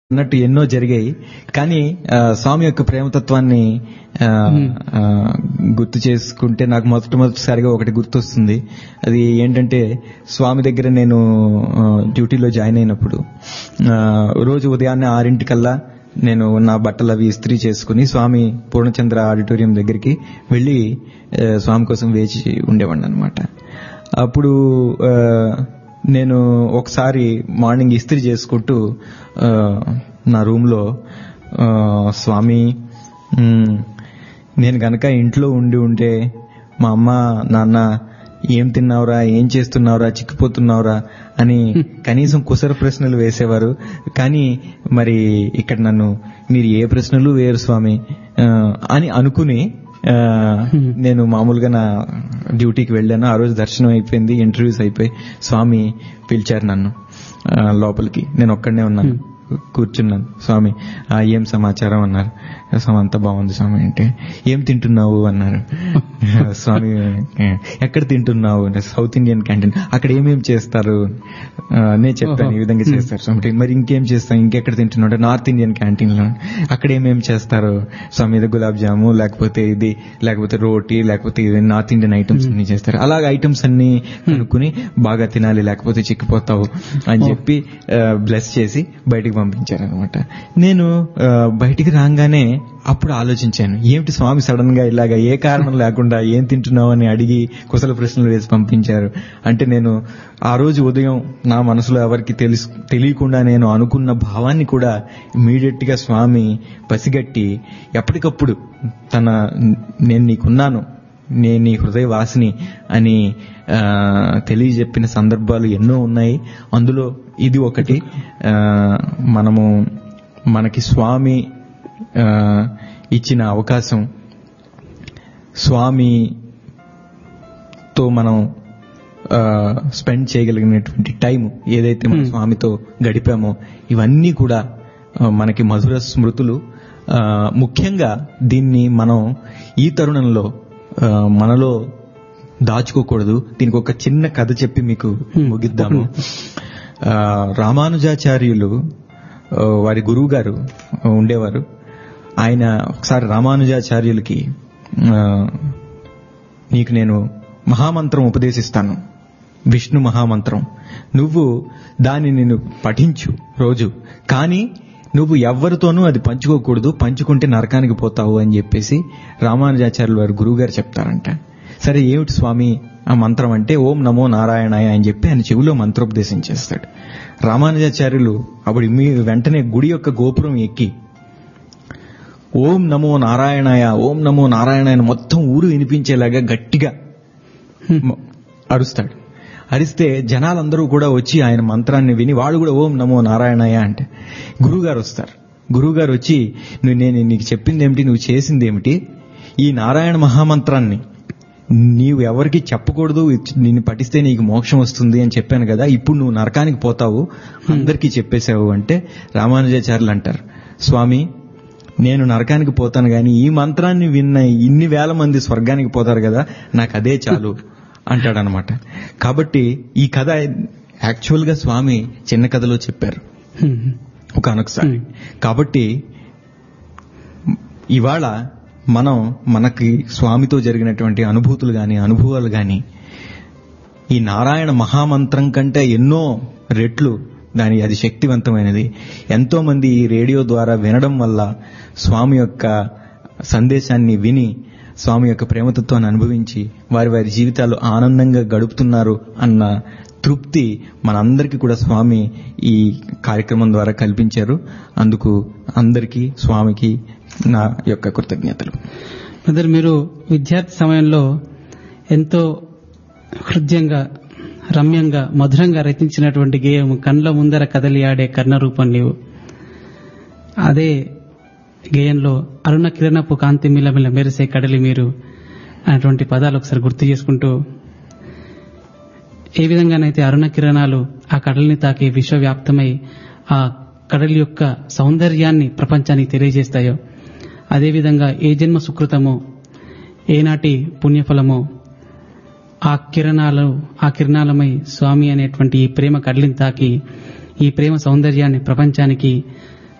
అన్నట్టు ఎన్నో జరిగాయి కానీ ఆ, స్వామి యొక్క ప్రేమతత్వాన్ని ఆ, ఆ, గుర్తు చేసుకుంటే నాకు మొదటి మొదటిసారిగా ఒకటి గుర్తొస్తుంది అది ఏంటంటే స్వామి దగ్గర నేను ఆ, డ్యూటీలో జాయిన్ అయినప్పుడు ఆ, రోజు ఉదయాన్నే ఆరింటికల్లా నేను నా బట్టలు అవి ఇస్త్రీ చేసుకుని స్వామి పూర్ణచంద్ర ఆడిటోరియం దగ్గరికి వెళ్లి ఆ, స్వామి కోసం వేచి ఉండేవాడిని అనమాట అప్పుడు ఆ, నేను ఒకసారి మార్నింగ్ ఇస్త్రీ చేసుకుంటూ ఆ, నా రూమ్లో ఆ, స్వామి మ్, నేను గనక ఇంట్లో ఉండి ఉంటే మా అమ్మ నాన్న ఏం తిన్నావురా ఏం చేస్తున్నావురా చిక్కిపోతున్నావురా అని కనీసం కుసర ప్రశ్నలు వేసేవారు కానీ మరి ఇక్కడ నన్ను మీరు ఏ ప్రశ్నలు వేయరు స్వామి ఆ, అని అనుకుని ఆ, నేను మామూలుగా నా డ్యూటీకి వెళ్ళాను ఆ రోజు దర్శనం అయిపోయింది ఇంటర్వ్యూస్ అయిపోయి స్వామి పిలిచారు నన్ను ఆ, లోపలికి నేను ఒక్కడనే ఉన్నాను కూర్చున్నాను స్వామి "ఆ, ఏం సమాచారం అన్నారు స్వామి అంతా బాగుంది స్వామి అంటే ఏం తింటున్నావు అన్నారు స్వామి ఎక్కడ తింటున్నావు అంటే సౌత్ ఇండియన్ క్యాంటీన్ అక్కడ ఏమేం చేస్తారు ఆ, నేను చెప్పాను ఈ విధంగా చేస్తారు స్వామి అంటే, మరి ఇంకేం చేస్తాం ఇంకెక్కడ తింటున్నావు అంటే నార్త్ ఇండియన్ క్యాంటీన్ లో అక్కడ ఏమేం చేస్తారు స్వామి ఇది గులాబ్ జాము లేకపోతే ఇది లేకపోతే రోటీ లేకపోతే ఇది నార్త్ ఇండియన్ ఐటమ్స్ అన్ని చేస్తారు అలాగ ఐటమ్స్ అన్ని కనుక్కుని బాగా తినాలి లేకపోతే చిక్కిపోతావు అని చెప్పి బ్లెస్ చేసి బయటికి పంపించారనమాట నేను ఆ, బయటికి రాగానే అప్పుడు ఆలోచించాను ఏమిటి స్వామి సడన్ గా ఇలాగా ఏ కారణం లేకుండా ఏం తింటున్నావు అని అడిగి కుశల ప్రశ్నలు వేసి పంపించారు అంటే నేను ఆ రోజు ఉదయం నా మనసులో ఎవరికి తెలుసు తెలియకుండా నేను అనుకున్న భావాన్ని కూడా ఇమీడియట్ గా స్వామి పసిగట్టి ఎప్పటికప్పుడు తన నేను నీకున్నాను నేను నీ హృదయ వాసిని అని ఆ, తెలియజెప్పిన సందర్భాలు ఎన్నో ఉన్నాయి అందులో ఇది ఒకటి ఆ, మనము మనకి స్వామి ఆ, ఇచ్చిన అవకాశం స్వామితో మనం స్పెండ్ చేయగలిగినటువంటి టైం ఏదైతే మన స్వామితో గడిపామో ఇవన్నీ కూడా ఆ, మనకి మధుర స్మృతులు ఆ, ముఖ్యంగా దీన్ని మనం ఈ తరుణంలో ఆ, మనలో దాచుకోకూడదు దీనికి ఒక చిన్న కథ చెప్పి మీకు ముగిద్దాము ఆ, రామానుజాచార్యులు ఆ, వారి గురువు గారు ఉండేవారు ఆయన ఒకసారి రామానుజాచార్యులకి ఆ, నీకు నేను మహామంత్రం ఉపదేశిస్తాను విష్ణు మహామంత్రం నువ్వు దాన్ని నేను పఠించు రోజు కానీ నువ్వు ఎవ్వరితోనూ అది పంచుకోకూడదు పంచుకుంటే నరకానికి పోతావు అని చెప్పేసి రామానుజాచార్యులు వారి గురువుగారు చెప్తారంట సరే ఏమిటి స్వామి ఆ మంత్రం అంటే ఓం నమో నారాయణాయ అని చెప్పి ఆయన చెవిలో మంత్రోపదేశం చేస్తాడు రామానుజాచార్యులు అప్పుడు ఇమ్మీ- వెంటనే గుడి యొక్క గోపురం ఎక్కి ఓం నమో నారాయణాయ ఓం నమో నారాయణాయ అని మొత్తం ఊరు వినిపించేలాగా గట్టిగా మ- అరుస్తాడు అరిస్తే జనాలందరూ కూడా వచ్చి ఆయన మంత్రాన్ని విని వాళ్ళు కూడా ఓం నమో నారాయణాయ అంటే గురువుగారు వస్తారు గురువుగారు వచ్చి నువ్వు నేను నీకు చెప్పింది ఏమిటి నువ్వు చేసింది ఏమిటి ఈ నారాయణ మహామంత్రాన్ని నీవు ఎవరికి చెప్పకూడదు ఇచ్- నిన్ను పఠిస్తే నీకు మోక్షం వస్తుంది అని చెప్పాను కదా ఇప్పుడు నువ్వు నరకానికి పోతావు అందరికీ చెప్పేశావు అంటే రామానుజాచార్యులు అంటారు స్వామి నేను నరకానికి పోతాను గాని ఈ మంత్రాన్ని విన్న ఇన్ని వేల మంది స్వర్గానికి పోతారు కదా నాకు అదే చాలు అంటాడనమాట కాబట్టి ఈ కథ యాక్చువల్ గా స్వామి చిన్న కథలో చెప్పారు ఒకనొకసారి కాబట్టి ఇవాళ మనం మనకి స్వామితో జరిగినటువంటి అనుభూతులు గాని అనుభవాలు గాని ఈ నారాయణ మహామంత్రం కంటే ఎన్నో రెట్లు దాని అది శక్తివంతమైనది ఎంతో మంది ఈ రేడియో ద్వారా వినడం వల్ల స్వామి యొక్క సందేశాన్ని విని స్వామి యొక్క ప్రేమతత్వాన్ని అనుభవించి వారి వారి జీవితాలు ఆనందంగా గడుపుతున్నారు అన్న తృప్తి మనందరికీ కూడా స్వామి ఈ కార్యక్రమం ద్వారా కల్పించారు అందుకు అందరికీ స్వామికి నా యొక్క కృతజ్ఞతలు బ్రదర్ మీరు విద్యార్థి సమయంలో ఎంతో హృదయంగా రమ్యంగా మధురంగా రచించినటువంటి గేయం కండ్ల ముందర కదలి ఆడే కర్ణ రూపం నీవు అదే గేయంలో అరుణ కిరణపు కాంతి మిలమిల మెరిసే కడలి మీరు అనేటువంటి పదాలు ఒకసారి గుర్తు చేసుకుంటూ ఏ విధంగానైతే అరుణ కిరణాలు ఆ కడలిని తాకి విశ్వవ్యాప్తమై ఆ కడలి యొక్క సౌందర్యాన్ని ప్రపంచానికి తెలియజేస్తాయో అదేవిధంగా ఏ జన్మ సుకృతమో ఏనాటి పుణ్యఫలమో ఆ కిరణాలు ఆ కిరణాలమై స్వామి అనేటువంటి ఈ ప్రేమ కడలిని తాకి ఈ ప్రేమ సౌందర్యాన్ని ప్రపంచానికి